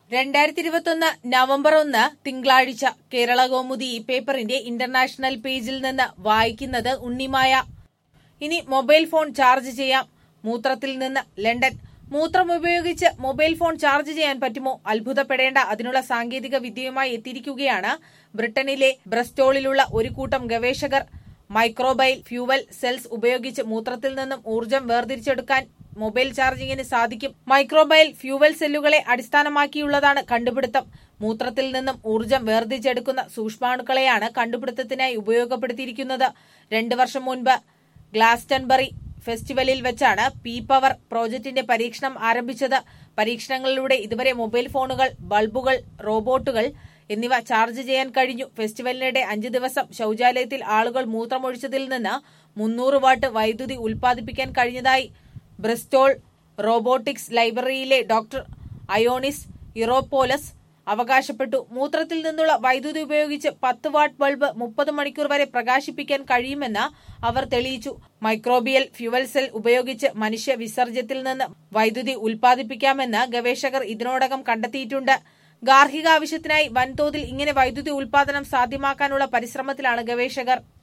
രണ്ടായിരത്തി ഇരുപത്തൊന്ന് നവംബർ ഒന്ന് തിങ്കളാഴ്ച കേരള കൗമുദി ഈ പേപ്പറിന്റെ ഇന്റർനാഷണൽ പേജിൽ നിന്ന് വായിക്കുന്നത് ഉണ്ണിമായ ഇനി മൊബൈൽ ഫോൺ ചാർജ് ചെയ്യാം മൂത്രത്തിൽ നിന്ന് ലണ്ടൻ മൂത്രം ഉപയോഗിച്ച് മൊബൈൽ ഫോൺ ചാർജ് ചെയ്യാൻ പറ്റുമോ അത്ഭുതപ്പെടേണ്ട അതിനുള്ള സാങ്കേതിക വിദ്യയുമായി എത്തിയിരിക്കുകയാണ് ബ്രിട്ടനിലെ ബ്രസ്റ്റോളിലുള്ള ഒരു കൂട്ടം ഗവേഷകർ മൈക്രോബൈൽ ഫ്യൂവൽ സെൽസ് ഉപയോഗിച്ച് മൂത്രത്തിൽ നിന്നും ഊർജം വേർതിരിച്ചെടുക്കാൻ മൊബൈൽ ചാർജിങ്ങിന് സാധിക്കും മൈക്രോബൈൽ ഫ്യൂവൽ സെല്ലുകളെ അടിസ്ഥാനമാക്കിയുള്ളതാണ് കണ്ടുപിടുത്തം മൂത്രത്തിൽ നിന്നും ഊർജം വേർതിരിച്ചെടുക്കുന്ന സൂക്ഷ്മാണുക്കളെയാണ് കണ്ടുപിടുത്തത്തിനായി ഉപയോഗപ്പെടുത്തിയിരിക്കുന്നത് രണ്ടു വർഷം മുൻപ് ഗ്ലാസ്റ്റൺബറി ഫെസ്റ്റിവലിൽ വെച്ചാണ് പി പവർ പ്രോജക്ടിന്റെ പരീക്ഷണം ആരംഭിച്ചത് പരീക്ഷണങ്ങളിലൂടെ ഇതുവരെ മൊബൈൽ ഫോണുകൾ ബൾബുകൾ റോബോട്ടുകൾ എന്നിവ ചാർജ് ചെയ്യാൻ കഴിഞ്ഞു ഫെസ്റ്റിവലിനിടെ അഞ്ചു ദിവസം ശൌചാലയത്തിൽ ആളുകൾ മൂത്രമൊഴിച്ചതിൽ നിന്ന് മുന്നൂറ് വാട്ട് വൈദ്യുതി ഉൽപ്പാദിപ്പിക്കാൻ കഴിഞ്ഞതായി ബ്രിസ്റ്റോൾ റോബോട്ടിക്സ് ലൈബ്രറിയിലെ ഡോക്ടർ അയോണിസ് ഇറോപോലസ് അവകാശപ്പെട്ടു മൂത്രത്തിൽ നിന്നുള്ള വൈദ്യുതി ഉപയോഗിച്ച് പത്ത് വാട്ട് ബൾബ് മുപ്പത് മണിക്കൂർ വരെ പ്രകാശിപ്പിക്കാൻ കഴിയുമെന്ന് അവർ തെളിയിച്ചു മൈക്രോബിയൽ ഫ്യുവൽ സെൽ ഉപയോഗിച്ച് മനുഷ്യ വിസർജ്യത്തിൽ നിന്ന് വൈദ്യുതി ഉൽപ്പാദിപ്പിക്കാമെന്ന് ഗവേഷകർ ഇതിനോടകം കണ്ടെത്തിയിട്ടുണ്ട് ഗാർഹിക ആവശ്യത്തിനായി വൻതോതിൽ ഇങ്ങനെ വൈദ്യുതി ഉൽപ്പാദനം സാധ്യമാക്കാനുള്ള പരിശ്രമത്തിലാണ് ഗവേഷകർ